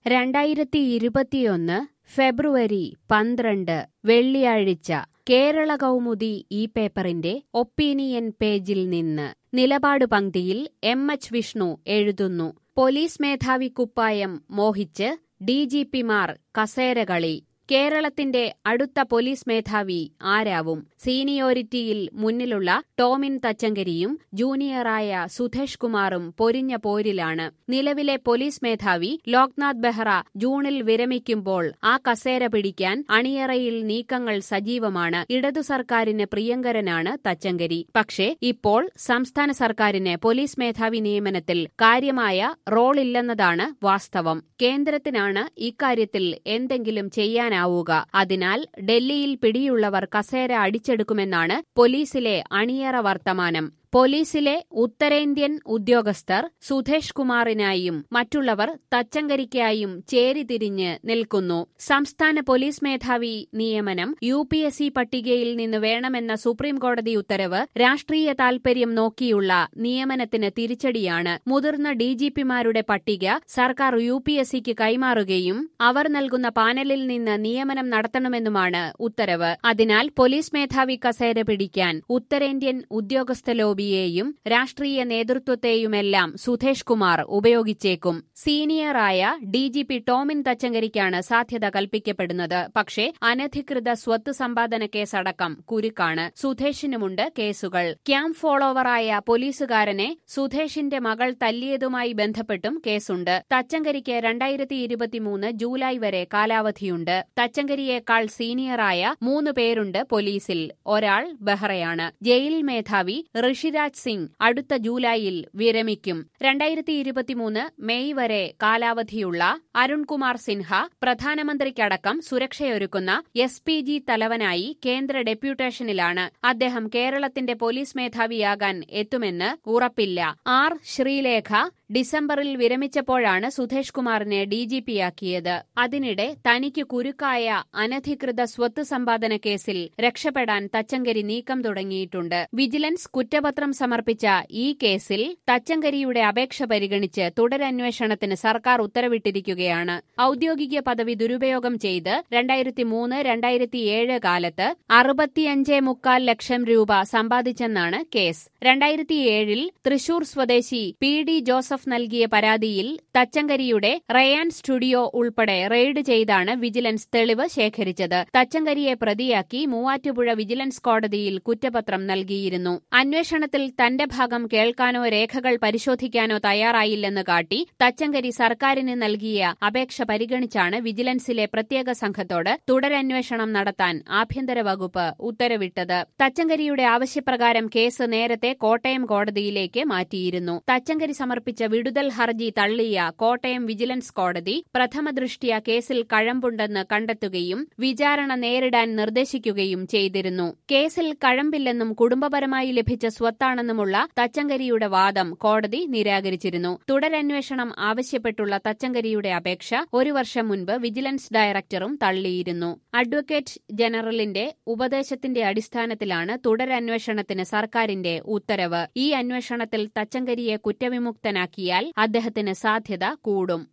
രണ്ടായിരത്തി ഇരുപത്തിയൊന്ന് ഫെബ്രുവരി പന്ത്രണ്ട് വെള്ളിയാഴ്ച കേരള കൗമുദി ഈ പേപ്പറിന്റെ ഒപ്പീനിയൻ പേജിൽ നിന്ന് നിലപാട് പങ്ക്തിയിൽ എം എച്ച് വിഷ്ണു എഴുതുന്നു പോലീസ് മേധാവി കുപ്പായം മോഹിച്ച് ഡിജിപിമാർ കസേരകളി കേരളത്തിന്റെ അടുത്ത പോലീസ് മേധാവി ആരാവും സീനിയോരിറ്റിയിൽ മുന്നിലുള്ള ടോമിൻ തച്ചങ്കരിയും ജൂനിയറായ സുധേഷ് കുമാറും പൊരിഞ്ഞ പോരിലാണ് നിലവിലെ പോലീസ് മേധാവി ലോക്നാഥ് ബെഹ്റ ജൂണിൽ വിരമിക്കുമ്പോൾ ആ കസേര പിടിക്കാൻ അണിയറയിൽ നീക്കങ്ങൾ സജീവമാണ് ഇടതു സർക്കാരിന് പ്രിയങ്കരനാണ് തച്ചങ്കരി പക്ഷേ ഇപ്പോൾ സംസ്ഥാന സർക്കാരിന് പോലീസ് മേധാവി നിയമനത്തിൽ കാര്യമായ റോളില്ലെന്നതാണ് വാസ്തവം കേന്ദ്രത്തിനാണ് ഇക്കാര്യത്തിൽ എന്തെങ്കിലും ചെയ്യാനാവുക അതിനാൽ ഡൽഹിയിൽ പിടിയുള്ളവർ കസേര അടിച്ചെടുക്കുമെന്നാണ് പോലീസിലെ അണിയറ വർത്തമാനം പോലീസിലെ ഉത്തരേന്ത്യൻ ഉദ്യോഗസ്ഥർ സുധേഷ് കുമാറിനായും മറ്റുള്ളവർ തച്ചങ്കരിക്കായും ചേരിതിരിഞ്ഞ് നിൽക്കുന്നു സംസ്ഥാന പോലീസ് മേധാവി നിയമനം യു പി എസ് സി പട്ടികയിൽ നിന്ന് വേണമെന്ന സുപ്രീംകോടതി ഉത്തരവ് രാഷ്ട്രീയ താൽപര്യം നോക്കിയുള്ള നിയമനത്തിന് തിരിച്ചടിയാണ് മുതിർന്ന ഡിജിപിമാരുടെ പട്ടിക സർക്കാർ യു പി എസ് സിക്ക് കൈമാറുകയും അവർ നൽകുന്ന പാനലിൽ നിന്ന് നിയമനം നടത്തണമെന്നുമാണ് ഉത്തരവ് അതിനാൽ പോലീസ് മേധാവി കസേര പിടിക്കാൻ ഉത്തരേന്ത്യൻ ഉദ്യോഗസ്ഥ ലോബി ബിയെയും രാഷ്ട്രീയ നേതൃത്വത്തെയുമെല്ലാം സുധേഷ് കുമാർ ഉപയോഗിച്ചേക്കും സീനിയറായ ഡിജിപി ടോമിൻ തച്ചങ്കരിക്കാണ് സാധ്യത കൽപ്പിക്കപ്പെടുന്നത് പക്ഷേ അനധികൃത സ്വത്ത് സമ്പാദന കേസടക്കം കുരുക്കാണ് സുധേഷിനുമുണ്ട് കേസുകൾ ക്യാമ്പ് ഫോളോവറായ പോലീസുകാരനെ സുധേഷിന്റെ മകൾ തല്ലിയതുമായി ബന്ധപ്പെട്ടും കേസുണ്ട് തച്ചങ്കരിക്ക് രണ്ടായിരത്തി ഇരുപത്തിമൂന്ന് ജൂലൈ വരെ കാലാവധിയുണ്ട് തച്ചങ്കരിയേക്കാൾ സീനിയറായ മൂന്ന് പേരുണ്ട് പോലീസിൽ ഒരാൾ ബെഹ്റയാണ് ജയിൽ മേധാവി ഋഷിരാജ് സിംഗ് അടുത്ത ജൂലൈയിൽ വിരമിക്കും രണ്ടായിരത്തി ഇരുപത്തിമൂന്ന് മെയ് വരെ കാലാവധിയുള്ള അരുൺകുമാർ സിൻഹ പ്രധാനമന്ത്രിക്കടക്കം സുരക്ഷയൊരുക്കുന്ന എസ് പി ജി തലവനായി കേന്ദ്ര ഡെപ്യൂട്ടേഷനിലാണ് അദ്ദേഹം കേരളത്തിന്റെ പോലീസ് മേധാവിയാകാൻ എത്തുമെന്ന് ഉറപ്പില്ല ആർ ശ്രീലേഖ ഡിസംബറിൽ വിരമിച്ചപ്പോഴാണ് സുധേഷ് കുമാറിനെ ഡിജിപിയാക്കിയത് അതിനിടെ തനിക്ക് കുരുക്കായ അനധികൃത സ്വത്ത് സമ്പാദന കേസിൽ രക്ഷപ്പെടാൻ തച്ചങ്കരി നീക്കം തുടങ്ങിയിട്ടുണ്ട് വിജിലൻസ് കുറ്റപത്രം സമർപ്പിച്ച ഈ കേസിൽ തച്ചങ്കരിയുടെ അപേക്ഷ പരിഗണിച്ച് തുടരന്വേഷണത്തിന് സർക്കാർ ഉത്തരവിട്ടിരിക്കുകയാണ് ഔദ്യോഗിക പദവി ദുരുപയോഗം ചെയ്ത് രണ്ടായിരത്തി മൂന്ന് രണ്ടായിരത്തിയേഴ് കാലത്ത് അറുപത്തിയഞ്ചേ മുക്കാൽ ലക്ഷം രൂപ സമ്പാദിച്ചെന്നാണ് കേസ് രണ്ടായിരത്തിയേഴിൽ തൃശൂർ സ്വദേശി പി ഡി ജോസഫ് നൽകിയ പരാതിയിൽ തച്ചങ്കരിയുടെ റയാൻ സ്റ്റുഡിയോ ഉൾപ്പെടെ റെയ്ഡ് ചെയ്താണ് വിജിലൻസ് തെളിവ് ശേഖരിച്ചത് തച്ചങ്കരിയെ പ്രതിയാക്കി മൂവാറ്റുപുഴ വിജിലൻസ് കോടതിയിൽ കുറ്റപത്രം നൽകിയിരുന്നു അന്വേഷണത്തിൽ തന്റെ ഭാഗം കേൾക്കാനോ രേഖകൾ പരിശോധിക്കാനോ തയ്യാറായില്ലെന്ന് കാട്ടി തച്ചങ്കരി സർക്കാരിന് നൽകിയ അപേക്ഷ പരിഗണിച്ചാണ് വിജിലൻസിലെ പ്രത്യേക സംഘത്തോട് തുടരന്വേഷണം നടത്താൻ ആഭ്യന്തര വകുപ്പ് ഉത്തരവിട്ടത് തച്ചങ്കരിയുടെ ആവശ്യപ്രകാരം കേസ് നേരത്തെ കോട്ടയം കോടതിയിലേക്ക് മാറ്റിയിരുന്നു തച്ചങ്കരി സമർപ്പിച്ച വിടുതൽ ഹർജി തള്ളിയ കോട്ടയം വിജിലൻസ് കോടതി പ്രഥമദൃഷ്ട്യാ കേസിൽ കഴമ്പുണ്ടെന്ന് കണ്ടെത്തുകയും വിചാരണ നേരിടാൻ നിർദ്ദേശിക്കുകയും ചെയ്തിരുന്നു കേസിൽ കഴമ്പില്ലെന്നും കുടുംബപരമായി ലഭിച്ച സ്വത്താണെന്നുമുള്ള തച്ചങ്കരിയുടെ വാദം കോടതി നിരാകരിച്ചിരുന്നു തുടരന്വേഷണം ആവശ്യപ്പെട്ടുള്ള തച്ചങ്കരിയുടെ അപേക്ഷ ഒരു വർഷം മുൻപ് വിജിലൻസ് ഡയറക്ടറും തള്ളിയിരുന്നു അഡ്വക്കേറ്റ് ജനറലിന്റെ ഉപദേശത്തിന്റെ അടിസ്ഥാനത്തിലാണ് തുടരന്വേഷണത്തിന് സർക്കാരിന്റെ ഉത്തരവ് ഈ അന്വേഷണത്തിൽ തച്ചങ്കരിയെ കുറ്റവിമുക്തനാക്കിയാൽ അദ്ദേഹത്തിന് സാധ്യത കൂടും